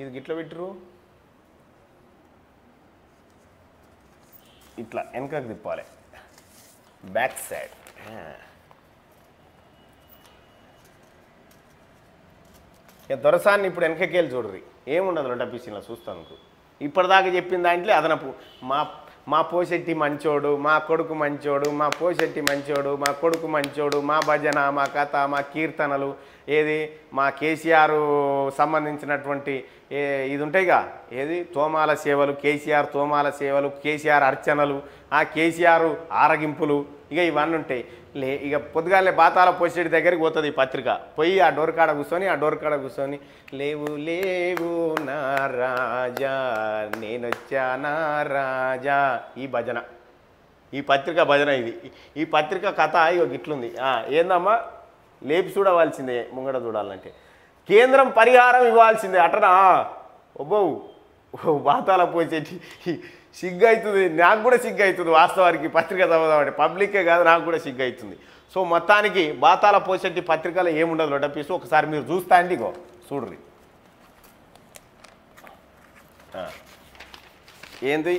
ఇది గిట్ల పెట్టరు ఇట్లా వెనకకు తిప్పాలి బ్యాక్ సైడ్ ఇక దొరసాన్ని ఇప్పుడు వెనకకెళ్ళి చూడరు ఏముండదు డబ్బిసిలా చూస్తాను ఇప్పటిదాకా చెప్పిన దాంట్లో అదనపు మా మా పోషెట్టి మంచోడు మా కొడుకు మంచోడు మా పోషెట్టి మంచోడు మా కొడుకు మంచోడు మా భజన మా కథ మా కీర్తనలు ఏది మా కేసీఆర్ సంబంధించినటువంటి ఏ ఇది ఉంటాయిగా ఏది తోమాల సేవలు కేసీఆర్ తోమాల సేవలు కేసీఆర్ అర్చనలు ఆ కేసీఆర్ ఆరగింపులు ఇక ఇవన్నీ ఉంటాయి లే ఇక పొద్దుగాలే బాతాల పోసేటి దగ్గరికి పోతుంది ఈ పత్రిక పోయి ఆ డోర్ కాడ కూర్చొని ఆ డోర్ కాడ కూర్చొని లేవు లేవు నా రాజా నేనొచ్చా నా రాజా ఈ భజన ఈ పత్రిక భజన ఇది ఈ పత్రిక కథ ఇక గిట్లుంది ఆ, ఏందమ్మా లేపి చూడవలసిందే ముంగడ చూడాలంటే కేంద్రం పరిహారం ఇవ్వాల్సిందే అటనా ఒబ్బో ఓ బాతాల పోసేటి సిగ్గు అవుతుంది నాకు కూడా సిగ్గు అవుతుంది వాస్తవానికి పత్రిక చదవదామంటే పబ్లికే కాదు నాకు కూడా సిగ్గు అవుతుంది సో మొత్తానికి బాతాల పోసేటి పత్రికలో ఏముండదు లొడపీసు ఒకసారి మీరు చూస్తా అండి ఇగో చూడ్రి ఆ. ఏంది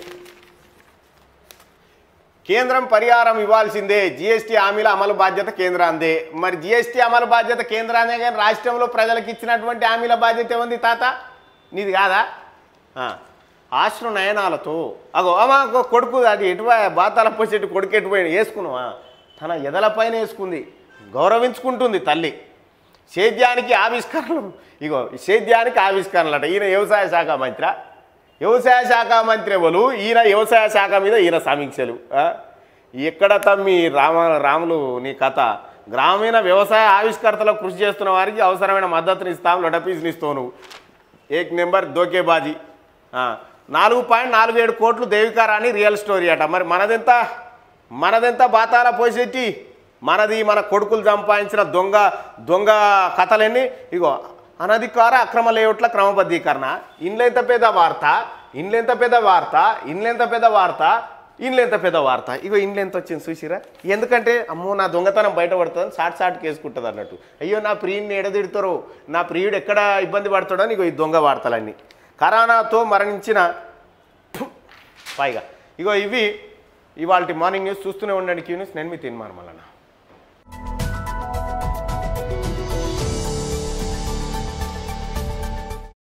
కేంద్రం పరిహారం ఇవ్వాల్సిందే జీఎస్టీ హామీల అమలు బాధ్యత కేంద్రాందే మరి జీఎస్టీ అమలు బాధ్యత కేంద్రాందే కానీ రాష్ట్రంలో ప్రజలకు ఇచ్చినటువంటి హామీల బాధ్యత ఏముంది తాత నీది కాదా ఆ. ఆశ్రు నయనాలతో అగో అమ్మా అగో కొడుకు అది ఎటు బాతాల పోసేటి కొడుకు ఎటుపోయి వేసుకున్నావా తన ఎదలపైన వేసుకుంది గౌరవించుకుంటుంది తల్లి సేద్యానికి ఆవిష్కరణలు ఇగో సేద్యానికి ఆవిష్కరణలు అట ఈయన వ్యవసాయ శాఖ మంత్రి వ్యవసాయ శాఖ మంత్రి ఎవరు ఈయన వ్యవసాయ శాఖ మీద ఈయన సమీక్షలు ఆ? ఎక్కడ తమ్మి రామ రాములు నీ కథ గ్రామీణ వ్యవసాయ ఆవిష్కర్తలకు కృషి చేస్తున్న వారికి అవసరమైన మద్దతుని ఇస్తాం లొడపీస్ని ఇస్తావు నువ్వు ఏక్ నెంబర్ దోకేబాజీ ఆ, నాలుగు పాయింట్ నాలుగు ఏడు కోట్లు దేవికారాణి రియల్ స్టోరీ అట మరి మనదెంత మనదెంత బాతాల పోసేటి మనది మన కొడుకులు సంపాదించిన దొంగ దొంగ కథలన్నీ ఇగో అనధికార అక్రమ లేఅవుట్ల క్రమబద్ధీకరణ ఇండ్లెంత పెద్ద వార్త ఇండ్లెంత పెద్ద వార్త ఇండ్లెంత పెద్ద వార్త ఇండ్లెంత పెద్ద వార్త ఇగో ఇండ్లెంత వచ్చింది చూసిరా ఎందుకంటే అమ్మో నా దొంగతనం బయటపడుతుంది షార్ట్ షార్ట్ కేసుకుంటుంది అన్నట్టు అయ్యో నా ప్రియుడిని ఎడదిడతారో నా ప్రియుడు ఎక్కడ ఇబ్బంది పడతాడో అని ఇగో ఈ దొంగ వార్తలన్నీ కరోనాతో మరణించిన ఫు, పైగా ఇగో ఇవి ఇవాళ మార్నింగ్ న్యూస్ చూస్తూనే ఉండండి క్యూ న్యూస్ నేను మీ తిన్మార్ మళ్ళా